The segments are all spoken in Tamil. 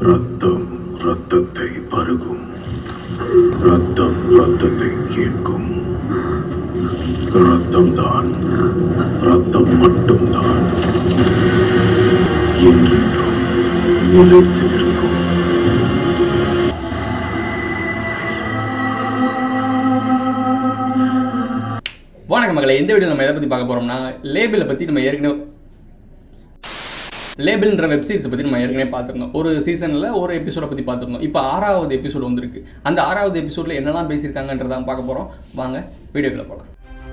ரத்தம் ரத்தத்தை பருகும் ரத்தம் ரத்தத்தை கேட்கும் ரத்தம்தான் ரத்தம் மட்டும்தான் என்றென்றும் நிலைத்து நிற்கும் வணக்கம் மகளே இந்த வீடியோ நம்ம எதை பற்றி பார்க்க போகிறோம்னா லேபிளை பற்றி நம்ம ஏற்கனவே லேபிள்ன்ற வெப் சீரிஸை பற்றி நம்ம ஏற்கனவே பார்த்துருந்தோம் ஒரு சீசனில் ஒரு எபிசோடை பற்றி பார்த்துருந்தோம் இப்போ ஆறாவது எபிசோடு வந்திருக்கு அந்த ஆறாவது எபிசோடில் என்னெல்லாம் பேசியிருக்காங்கன்றதான் பார்க்க போகிறோம் வாங்க வீடியோக்குள்ள போகலாம்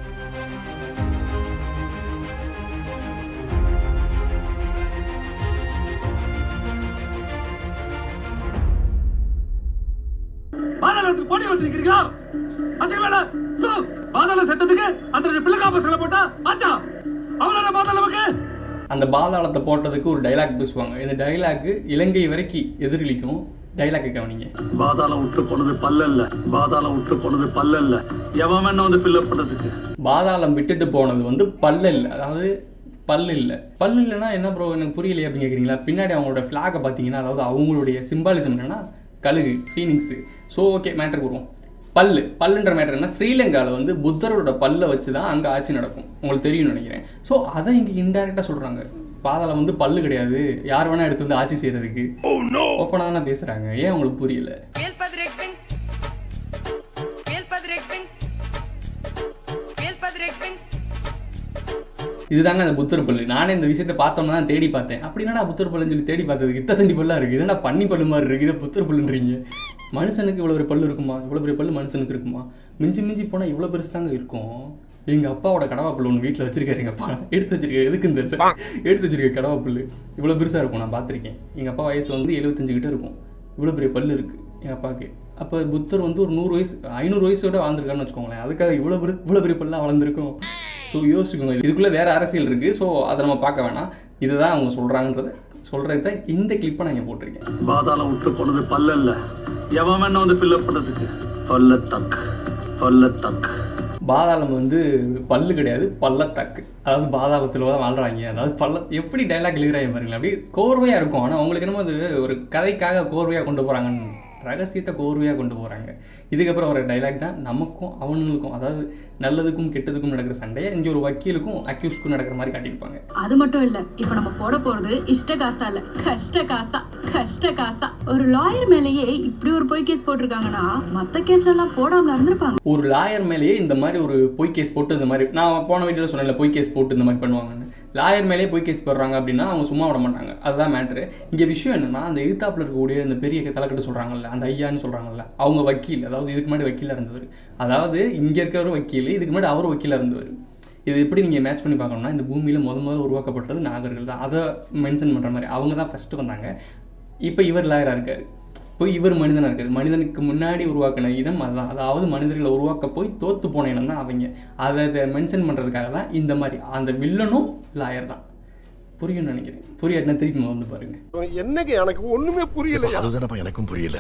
பாதாளத்துக்கு போட்டி வச்சிருக்கீங்களா அசைவேல பாதாள செத்ததுக்கு அந்த பிள்ளைக்காப்ப சில போட்டா ஆச்சா அவ்வளோ பாதாளமுக்கு அந்த பாதாளத்தை போட்டதுக்கு ஒரு டைலாக் பேசுவாங்க இந்த டைலாக் இலங்கை வரைக்கும் எதிரொலிக்கும் டைலாக்கை கவனிங்க பாதாளம் விட்டு போனது பல்லல்ல பாதாளம் விட்டு போனது பல்லல்ல எவன் வேணா வந்து ஃபில் அப் பண்ணதுக்கு பாதாளம் விட்டுட்டு போனது வந்து பல்லு இல்லை அதாவது பல்லு இல்லை பல்லு இல்லைன்னா என்ன ப்ரோ எனக்கு புரியலையே அப்படின்னு கேட்குறீங்களா பின்னாடி அவங்களோட ஃப்ளாகை பார்த்தீங்கன்னா அதாவது அவங்களுடைய சிம்பாலிசம் என்னன்னா கழுகு ஃபீனிங்ஸு ஸோ ஓகே மேட்டருக்கு வருவோம் பல்லு பல்லுன்ற மேட்டர் என்ன ஸ்ரீலங்காவில் வந்து புத்தரோட பல்லை வச்சு தான் அங்கே ஆட்சி நடக்கும் உங்களுக்கு தெரியும்னு நினைக்கிறேன் ஸோ அதை இங்கே இன்டெரக்டாக சொல்கிறாங்க பாதாளம் வந்து பல்லு கிடையாது யார் வேணா எடுத்து வந்து ஆட்சி செய்யறதுக்கு ஓப்பனாக தானே பேசுகிறாங்க ஏன் உங்களுக்கு புரியல Veel padrekting. Veel padrekting. Veel padrekting. இதுதாங்க அந்த புத்தர் பல்லு நானே இந்த விஷயத்தை பார்த்தோம்னா தான் தேடி பார்த்தேன் அப்படி என்னடா புத்தர் பல்லுன்னு சொல்லி தேடி பார்த்ததுக்கு இத்த தண்டி பல்லா இருக்கு என்னடா பன்னி பல்லு மாதிரி இருக்கு இதை புத்தர் பல்லுன்றீங்க மனுஷனுக்கு இவ்வளோ ஒரு பல்லு இருக்குமா இவ்வளோ பெரிய பல்லு மனுஷனுக்கு இருக்குமா மிஞ்சி மிஞ்சி போனால் இவ்வளோ பெருசு தாங்க இருக்கும் எங்க அப்பாவோட கடவா புல்லு ஒன்று வீட்டில் வச்சிருக்காரு எங்க அப்பா எடுத்து வச்சிருக்காரு எதுக்குன்னு தெரியல எடுத்து வச்சிருக்க கடவா புல்லு இவ்வளோ பெருசாக இருக்கும் நான் பார்த்துருக்கேன் எங்கள் அப்பா வயசு வந்து எழுபத்தஞ்சு கிட்ட இருக்கும் இவ்வளோ பெரிய பல்லு இருக்கு எங்கள் அப்பாவுக்கு அப்போ புத்தர் வந்து ஒரு நூறு வயசு ஐநூறு வயசோட வாழ்ந்துருக்காருன்னு வச்சுக்கோங்களேன் அதுக்காக இவ்வளோ பெரு இவ்வளோ பெரிய பல்லாக வளர்ந்துருக்கும் ஸோ யோசிச்சுக்கோங்க இதுக்குள்ளே வேற அரசியல் இருக்குது ஸோ அதை நம்ம பார்க்க வேணாம் இதுதான் அவங்க சொல்கிறாங்கன்றத சொல்கிறது தான் இந்த கிளிப்பை நான் இங்கே போட்டிருக்கேன் பாதாளம் விட்டு போனது பல்லல்ல எவன் வேணா வந்து ஃபில் அப் பண்ணதுக்கு பல்லத்தக் பல்லத்தக் பாதாளம் வந்து பல்லு கிடையாது பள்ளத்தாக்கு அதாவது பாதாளத்தில் தான் வாழ்றாங்க அதாவது பள்ள எப்படி டைலாக் எழுதுறாங்க பாருங்களேன் அப்படியே கோர்வையாக இருக்கும் ஆனால் அவங்களுக்கு என்னமோ அது ஒரு கதைக்காக கோர்வையாக கொண்டு போகிறாங்கன்னு ரகசியத்தை கோர்வையாக கொண்டு போகிறாங்க இதுக்கப்புறம் ஒரு டைலாக் தான் நமக்கும் அவனுங்களுக்கும் அதாவது நல்லதுக்கும் கெட்டதுக்கும் நடக்கிற சண்டையை இங்கே ஒரு வக்கீலுக்கும் அக்யூஸ்க்கும் நடக்கிற மாதிரி காட்டியிருப்பாங்க அது மட்டும் இல்ல இப்ப நம்ம போட போறது இஷ்ட காசா இல்ல கஷ்ட காசா கஷ்ட காசா ஒரு லாயர் மேலேயே இப்படி ஒரு பொய் கேஸ் போட்டிருக்காங்கன்னா மத்த கேஸ்ல எல்லாம் போடாமல இருந்திருப்பாங்க ஒரு லாயர் மேலேயே இந்த மாதிரி ஒரு பொய் கேஸ் போட்டு இந்த மாதிரி நான் போன வீடியோவில் சொன்னேன்ல பொய் கேஸ் போட்டு இந்த மாதிரி பண்ணுவாங்கன்னு லாயர் மேலேயே பொய் கேஸ் போடுறாங்க அப்படின்னா அவங்க சும்மா விட மாட்டாங்க அதுதான் மேட்ரு இங்கே விஷயம் என்னன்னா அந்த எதிர்த்தாப்புல இருக்கக்கூடிய இந்த பெரிய தலைக்கட்டு சொல்கிறாங்கல்ல அந்த ஐயான்னு சொல்கிறாங்கல்ல அவங்க வக்கீல் அதாவது இதுக்கு முன்னாடி வக்கீலாக இருந்தவர் அதாவது இங்கே இருக்கிறவர் வக்கீல் இதுக்கு முன்னாடி அவர் வக்கீலாக இருந்தவர் இது எப்படி நீங்கள் மேட்ச் பண்ணி பார்க்கணும்னா இந்த பூமியில் முத முதல்ல உருவாக்கப்பட்டது நாகர்கள் தான் அதை மென்ஷன் பண்ணுற மாதிரி அவங்க தான் ஃபஸ்ட்டு வந்தாங்க இப்போ இவர் லாயராக இருக்கார் இப்போ இவர் மனிதனாக இருக்காரு மனிதனுக்கு முன்னாடி உருவாக்கின இனம் அதுதான் அதாவது மனிதர்களை உருவாக்க போய் தோத்து போன இனம் தான் அவங்க அதை இதை மென்ஷன் பண்ணுறதுக்காக தான் இந்த மாதிரி அந்த வில்லனும் லாயர் தான் புரியும்னு நினைக்கிறேன் புரியாட்டினா திருப்பி வந்து பாருங்க என்னங்க எனக்கு ஒண்ணுமே புரியல அதுதானப்பா எனக்கும் புரியல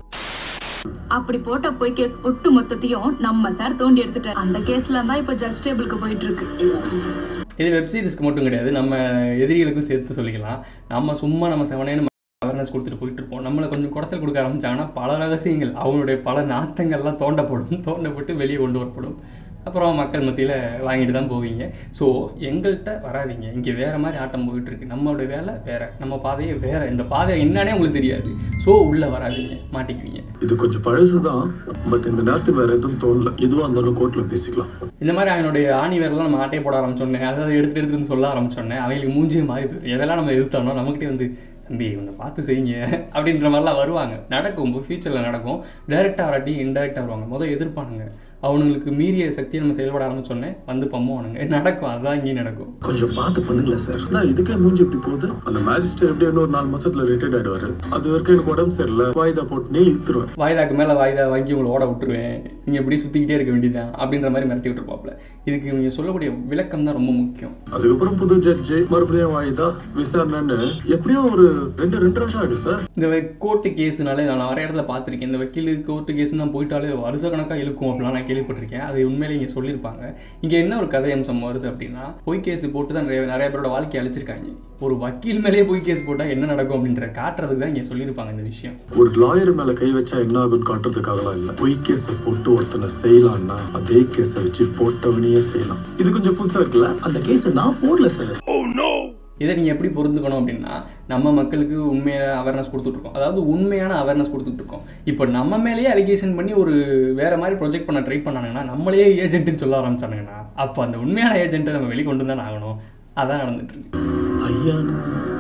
அப்படி போட்ட பொய் கேஸ் ஒட்டு மொத்தத்தையும் நம்ம சார் தோண்டி எடுத்துட்டாரு அந்த கேஸ்ல தான் இப்ப ஜட்ஜ் டேபிளுக்கு போயிட்டு இருக்கு இது வெப் சீரிஸ்க்கு மட்டும் கிடையாது நம்ம எதிரிகளுக்கும் சேர்த்து சொல்லிக்கலாம் நம்ம சும்மா நம்ம செவனேன்னு அவேர்னஸ் கொடுத்துட்டு போயிட்டு இருப்போம் நம்மளை கொஞ்சம் குடைச்சல் கொடுக்க ஆரம்பிச்சாங்கன்னா பல ரகசியங்கள் அவங்களுடைய பல நாத்தங்கள்லாம் தோண்டப்படும் தோண்டப்பட்டு வெளியே கொண்டு வரப்படும் அப்புறம் மக்கள் மத்தியில் வாங்கிட்டு தான் போவீங்க ஸோ எங்கள்கிட்ட வராதீங்க இங்கே வேறு மாதிரி ஆட்டம் போயிட்டு இருக்கு நம்மளுடைய வேலை வேற நம்ம பாதையே வேற இந்த பாதை என்னன்னே உங்களுக்கு தெரியாது ஸோ உள்ளே வராதீங்க மாட்டிக்குவீங்க இது கொஞ்சம் பழசுதான் பட் இந்த நேரத்துக்கு வேற எதுவும் தோணல எதுவா இருந்தாலும் கோர்ட்ல பேசிக்கலாம் இந்த மாதிரி அவனுடைய ஆணி வேரெல்லாம் நம்ம ஆட்டையை போட ஆரம்பிச்சோன்னே அதாவது எடுத்து எடுத்து வந்து சொல்ல ஆரம்பிச்சோன்னே அவங்களுக்கு மூஞ்சியே மாறி போயிடும் எதெல்லாம் நம்ம எதிர்த்தானோ நம்மகிட்டே வந்து தம்பி இவனை பார்த்து செய்யுங்க அப்படின்ற மாதிரிலாம் வருவாங்க நடக்கும் ஃபியூச்சரில் நடக்கும் டைரெக்டாக வராட்டி இன்டெரக்டாக வருவாங்க முதல் எதிர்ப்பானுங்க அவனுங்களுக்கு மீறிய சக்தியை நம்ம செயல்பட ஆரம்பிச்சோன்னே வந்து பம்முவானுங்க நடக்கும் அதுதான் இங்கேயும் நடக்கும் கொஞ்சம் பார்த்து பண்ணுங்களேன் சார் நான் இதுக்கே மூஞ்சி எப்படி போகுது அந்த மேஜிஸ்ட்ரேட் எப்படி இன்னொரு நாலு மாசத்துல ரிட்டையர்ட் ஆயிடுவாரு அது வரைக்கும் எனக்கு உடம்பு சரியில்லை வாய்தா போட்டுனே இழுத்துருவேன் வாய்தாக்கு மேலே வாய்தா வாங்கி உங்களை ஓட விட்டுருவேன் நீங்கள் இப்படி சுற்றிக்கிட்டே இருக்க வேண்டியதுதான் அப்படின்ற மாதிரி மிரட்டி விட்டுருப்பாப்புல இதுக்கு இவங்க சொல்லக்கூடிய விளக்கம் தான் ரொம்ப முக்கியம் அதுக்கப்புறம் புது ஜட்ஜு மறுபடியும் வாய்தா விசாரணைன்னு எப்படியும் ஒரு ரெண்டு ரெண்டு வருஷம் ஆயிடும் சார் இந்த கோர்ட்டு கேஸுனாலே நான் நிறைய இடத்துல பார்த்துருக்கேன் இந்த வக்கீல் கோர்ட்டு கேஸ் நான் போயிட்டாலே வருஷ கணக்காக இழுக்கும் அப்படிலாம் நான் கேள்விப்பட்டிருக்கேன் அது உண்மையிலேயே இங்கே சொல்லியிருப்பாங்க இங்கே என்ன ஒரு கதை அம்சம் வருது அப்படின்னா பொய் கேஸ் போட்டு தான் நிறைய நிறைய பேரோட வாழ்க்கையை அழிச்சிருக்காங்க ஒரு வக்கீல் மேலேயே பொய் கேஸ் போட்டால் என்ன நடக்கும் அப்படின்ற காட்டுறதுக்கு தான் இங்கே சொல்லியிருப்பாங்க இந்த விஷயம் ஒரு லாயர் மேல கை வச்சா என்ன ஆகும்னு காட்டுறதுக்காகலாம் இல்ல பொய் கேஸ போட்டு ஒருத்தனை செய்யலாம்னா அதே கேஸ வச்சு போட்டவனையே செய்யலாம் இது கொஞ்சம் புதுசா இருக்குல்ல அந்த கேஸ நான் போடல சார் இதை நீங்கள் எப்படி பொருந்துக்கணும் அப்படின்னா நம்ம மக்களுக்கு உண்மையான அவேர்னஸ் கொடுத்துட்ருக்கோம் அதாவது உண்மையான அவேர்னஸ் கொடுத்துட்ருக்கோம் இப்போ நம்ம மேலேயே அலிகேஷன் பண்ணி ஒரு வேற மாதிரி ப்ரொஜெக்ட் பண்ண ட்ரை பண்ணானுங்கன்னா நம்மளே ஏஜென்ட்னு சொல்ல ஆரம்பிச்சானுங்கன்னா அப்போ அந்த உண்மையான ஏஜென்ட்டை நம்ம வெளிக்கொண்டு தான் ஆகணும் அதான் நடந்துட்டு இருக்கு ஐயானா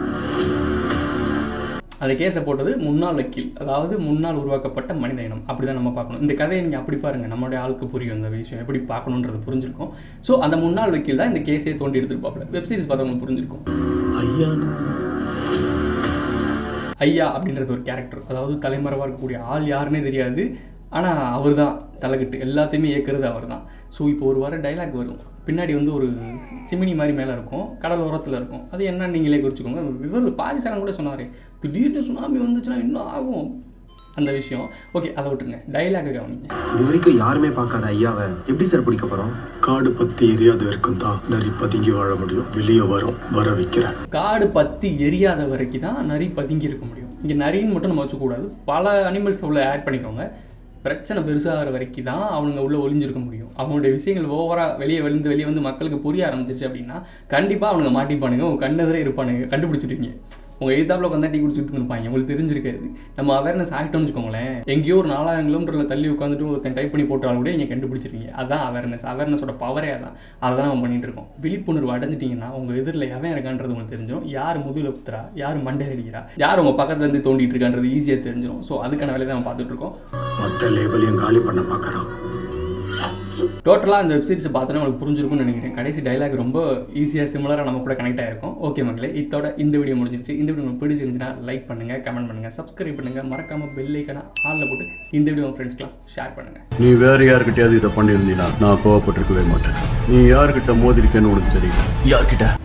அந்த கேஸை போட்டது முன்னாள் வக்கீல் அதாவது முன்னால் உருவாக்கப்பட்ட மனித இனம் அப்படி தான் நம்ம பார்க்கணும் இந்த கதையை நீங்கள் அப்படி பாருங்கள் நம்மளுடைய ஆளுக்கு புரியும் இந்த விஷயம் எப்படி பார்க்கணுன்றது புரிஞ்சிருக்கும் ஸோ அந்த முன்னாள் வக்கீல் தான் இந்த கேஸையே தோண்டி எடுத்துருப்பாப்ல வெப் சீரிஸ் பார்த்தவங்களுக்கு புரிஞ்சிருக்கும் ஐயானா ஐயா அப்படின்றது ஒரு கேரக்டர் அதாவது தலைமறைவாக இருக்கக்கூடிய ஆள் யாருன்னே தெரியாது ஆனால் அவர் தான் தலைக்கட்டு எல்லாத்தையுமே இயக்குறது அவர் தான் ஸோ இப்போ ஒரு வாரம் டைலாக் வரும் பின்னாடி வந்து ஒரு சிமினி மாதிரி மேலே இருக்கும் கடல் ஓரத்தில் இருக்கும் அது என்ன நீங்களே குறிச்சிக்கோங்க இவர் பாரிசாரன் கூட சொன்னார் திடீர்னு சுனாமி வந்துச்சுன்னா இன்னும் ஆகும் அந்த விஷயம் ஓகே அதை விட்டுருங்க டைலாக கவனிங்க இது வரைக்கும் யாருமே பார்க்காத ஐயாவை எப்படி சார் பிடிக்க போறோம் காடு பத்தி எரியாத வரைக்கும் தான் நரி பதுங்கி வாழ முடியும் வெளியே வரும் வர வைக்கிறேன் காடு பத்தி எரியாத வரைக்கும் தான் நரி பதுங்கி இருக்க முடியும் இங்கே நரின்னு மட்டும் நம்ம வச்சுக்கூடாது பல அனிமல்ஸ் உள்ள ஆட் பண்ணிக்கோங்க பிரச்சனை பெருசாகிற வரைக்கும் தான் அவங்க உள்ள ஒளிஞ்சிருக்க முடியும் அவங்களுடைய விஷயங்கள் ஓவராக வெளியே வந்து வெளியே வந்து மக்களுக்கு புரிய ஆரம்பிச்சிச்சு அப்படின்னா கண்டிப்பாக அவனுங்க மாட்டிப்பானுங்க உங்க கண்ணெதிரே இருப்பானுங்க கண்டுபிடிச்சிருக்கீங்க உங்கள் எழுத்தாப்பில் உட்காந்து டீ குடிச்சிட்டு இருப்பாங்க உங்களுக்கு தெரிஞ்சிருக்காது நம்ம அவேர்னஸ் ஆகிட்டோம்னு வச்சுக்கோங்களேன் எங்கேயோ ஒரு நாலாயிரம் கிலோமீட்டரில் தள்ளி உட்காந்துட்டு ஒருத்தன் டைப் பண்ணி போட்டாலும் கூட நீங்கள் கண்டுபிடிச்சிருக்கீங்க அதான் அவேர்னஸ் அவேர்னஸோட பவரே அதான் அதுதான் நம்ம பண்ணிட்டு இருக்கோம் விழிப்புணர்வு அடைஞ்சிட்டிங்கன்னா உங்கள் எதிரில் எவன் இருக்கான்றது உங்களுக்கு தெரிஞ்சிடும் யார் முதுகில் குத்துறா யார் மண்டையில் அடிக்கிறா யார் உங்கள் பக்கத்துல இருந்து தோண்டிட்டு இருக்கான்றது ஈஸியாக தெரிஞ்சிடும் ஸோ அதுக்கான வேலையை தான் நம்ம பார்த்துட்டு இருக்கோம் மொத்த லேபிளையும் காலி பண்ண பார்க்கறான் டோட்டலாக அந்த வெப்சீரிஸ் பார்த்தோன்னா உங்களுக்கு புரிஞ்சிருக்கும்னு நினைக்கிறேன் கடைசி டைலாக் ரொம்ப ஈஸியாக சிமிலராக நம்ம கூட கனெக்ட் ஆயிருக்கும் ஓகே மக்களே இதோட இந்த வீடியோ முடிஞ்சிருச்சு இந்த வீடியோ உங்களுக்கு பிடிச்சிருந்துச்சுன்னா லைக் பண்ணுங்கள் கமெண்ட் பண்ணுங்கள் சப்ஸ்கிரைப் பண்ணுங்கள் மறக்காமல் பெல் ஐக்கனை ஆளில் போட்டு இந்த வீடியோ உங்கள் ஃப்ரெண்ட்ஸ்க்குலாம் ஷேர் பண்ணுங்கள் நீ வேற யார்கிட்டயாவது இதை பண்ணியிருந்தீனா நான் கோவப்பட்டிருக்கவே மாட்டேன் நீ யார்கிட்ட மோதிருக்கேன்னு உனக்கு தெரியும் யார்கிட்ட